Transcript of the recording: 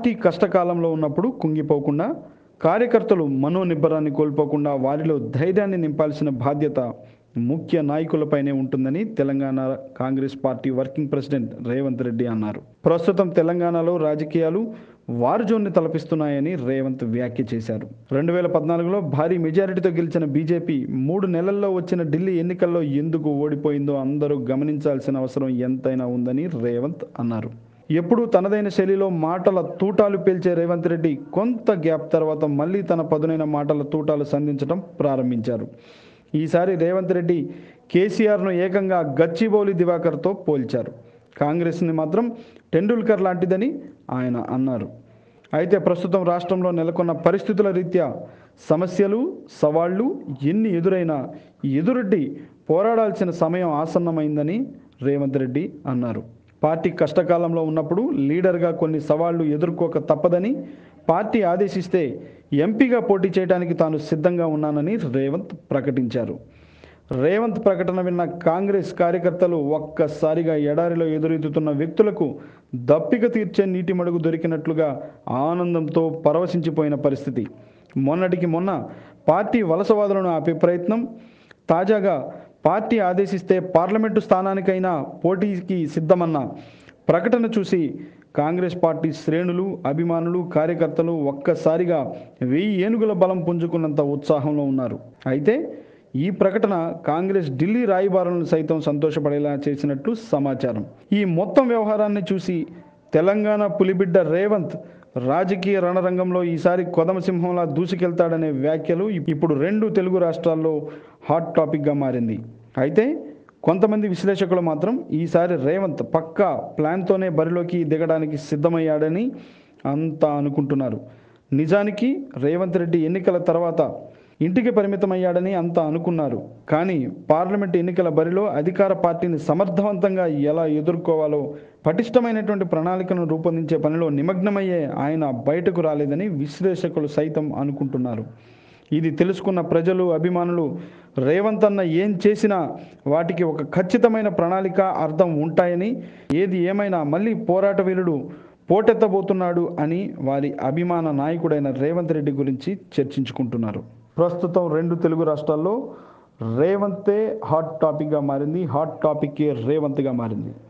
party కష్టకాలంలో ఉన్నప్పుడు కుంగిపోకుండా కార్యకర్తలు మనోనిబ్బరాన్ని కోల్పోకుండా వారిలో ధైర్యాన్ని నింపాల్సిన బాధ్యత ముఖ్య నాయకులపైనే ఉంటుందని Telangana Congress party working president Revanth Reddy అన్నారు ప్రస్తుతం తెలంగాణలో రాజకీయాలు వారుజోన్ని తలపిస్తున్నాయని రేవంత్ వ్యాఖ్య చేశారు రెండు వేల పద్నాలుగులో భారీ మెజారిటీతో గెలిచిన బీజేపీ మూడు నెలల్లో వచ్చిన ఢిల్లీ ఎన్నికల్లో ఎందుకు ఓడిపోయిందో అందరూ గమనించాల్సిన అవసరం ఎంతైనా ఉందని రేవంత్ అన్నారు ఎప్పుడూ తనదైన శైలిలో మాటల తూటాలు పేల్చే రేవంత్ రెడ్డి కొంత గ్యాప్ తర్వాత మళ్ళీ తన పదునైన మాటల తూటాలు సంధించడం ప్రారంభించారు ఈసారి రేవంత్ రెడ్డి కేసీఆర్ను ఏకంగా గచ్చిబౌలి దివాకర్తో పోల్చారు కాంగ్రెస్ని మాత్రం టెండూల్కర్ లాంటిదని ఆయన అన్నారు అయితే ప్రస్తుతం రాష్ట్రంలో నెలకొన్న పరిస్థితుల రీత్యా సమస్యలు సవాళ్లు ఎన్ని ఎదురైనా ఎదురొడ్డి పోరాడాల్సిన సమయం ఆసన్నమైందని రేవంత్ రెడ్డి అన్నారు పార్టీ కష్టకాలంలో ఉన్నప్పుడు లీడర్గా కొన్ని సవాళ్లు ఎదుర్కోక తప్పదని పార్టీ ఆదేశిస్తే ఎంపీగా పోటీ చేయడానికి తాను సిద్ధంగా ఉన్నానని రేవంత్ ప్రకటించారు రేవంత్ ప్రకటన విన్న కాంగ్రెస్ కార్యకర్తలు ఒక్కసారిగా ఎడారిలో ఎదురెత్తుతున్న వ్యక్తులకు దప్పిక తీర్చే నీటి మడుగు దొరికినట్లుగా ఆనందంతో పరవశించిపోయిన పరిస్థితి మొన్నటికి మొన్న పార్టీ వలసవాదులను ఆపే ప్రయత్నం తాజాగా పార్టీ ఆదేశిస్తే పార్లమెంటు స్థానానికైనా పోటీకి సిద్ధమన్న ప్రకటన చూసి కాంగ్రెస్ పార్టీ శ్రేణులు అభిమానులు కార్యకర్తలు ఒక్కసారిగా వెయ్యి ఏనుగుల బలం పుంజుకున్నంత ఉత్సాహంలో ఉన్నారు అయితే ఈ ప్రకటన కాంగ్రెస్ ఢిల్లీ రాయబారులను సైతం సంతోషపడేలా చేసినట్లు సమాచారం ఈ మొత్తం వ్యవహారాన్ని చూసి తెలంగాణ పులిబిడ్డ రేవంత్ రాజకీయ రణరంగంలో ఈసారి కొదమసింహంలా దూసుకెళ్తాడనే వ్యాఖ్యలు ఇప్పుడు రెండు తెలుగు రాష్ట్రాల్లో హాట్ టాపిక్గా మారింది అయితే కొంతమంది విశ్లేషకులు మాత్రం ఈసారి రేవంత్ పక్కా ప్లాన్తోనే బరిలోకి దిగడానికి సిద్ధమయ్యాడని అంతా అనుకుంటున్నారు నిజానికి రేవంత్ రెడ్డి ఎన్నికల తర్వాత ఇంటికి పరిమితమయ్యాడని అంతా అనుకున్నారు కానీ పార్లమెంట్ ఎన్నికల బరిలో అధికార పార్టీని సమర్థవంతంగా ఎలా ఎదుర్కోవాలో పటిష్టమైనటువంటి ప్రణాళికను రూపొందించే పనిలో నిమగ్నమయ్యే ఆయన బయటకు రాలేదని విశ్లేషకులు సైతం అనుకుంటున్నారు ఇది తెలుసుకున్న ప్రజలు అభిమానులు రేవంత్ అన్న ఏం చేసినా వాటికి ఒక ఖచ్చితమైన ప్రణాళిక అర్థం ఉంటాయని ఏది ఏమైనా మళ్ళీ పోరాట వీరుడు పోటెత్తబోతున్నాడు అని వారి అభిమాన నాయకుడైన రేవంత్ రెడ్డి గురించి చర్చించుకుంటున్నారు ప్రస్తుతం రెండు తెలుగు రాష్ట్రాల్లో రేవంతే హాట్ టాపిక్గా మారింది హాట్ టాపిక్ రేవంత్గా మారింది